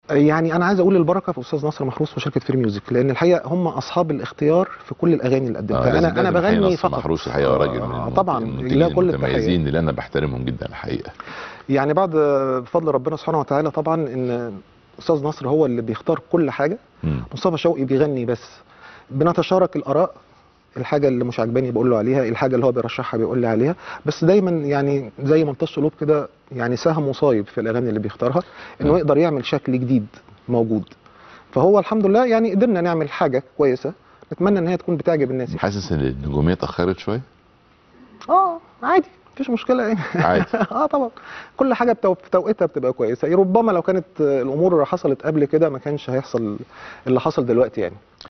يعني انا عايز اقول البركه في استاذ نصر محروس وشركه فري ميوزك لان الحقيقه هم اصحاب الاختيار في كل الاغاني اللي قدمتها لازم- انا انا لازم الحقيقة بغني نصر فقط محروس الحقيقه راجل من آه، المنت- طبعا المنتجين لا كل التحيه المتميزين اللي انا بحترمهم جدا الحقيقه يعني بعد بفضل ربنا سبحانه وتعالى طبعا ان استاذ نصر هو اللي بيختار كل حاجه مم. مصطفى شوقي بيغني بس بنتشارك الاراء الحاجه اللي مش عاجباني بقول له عليها الحاجه اللي هو بيرشحها بيقول لي عليها بس دايما يعني زي ما امتص قلوب كده يعني سهم وصايب في الاغاني اللي بيختارها انه مم. يقدر يعمل شكل جديد موجود فهو الحمد لله يعني قدرنا نعمل حاجه كويسه نتمنى ان هي تكون بتعجب الناس يعني. حاسس ان النجوميه اتاخرت شويه اه عادي مفيش مشكله يعني عادي. اه طبعا كل حاجه بتو... في توقيتها بتبقى كويسه ربما لو كانت الامور حصلت قبل كده ما كانش هيحصل اللي حصل دلوقتي يعني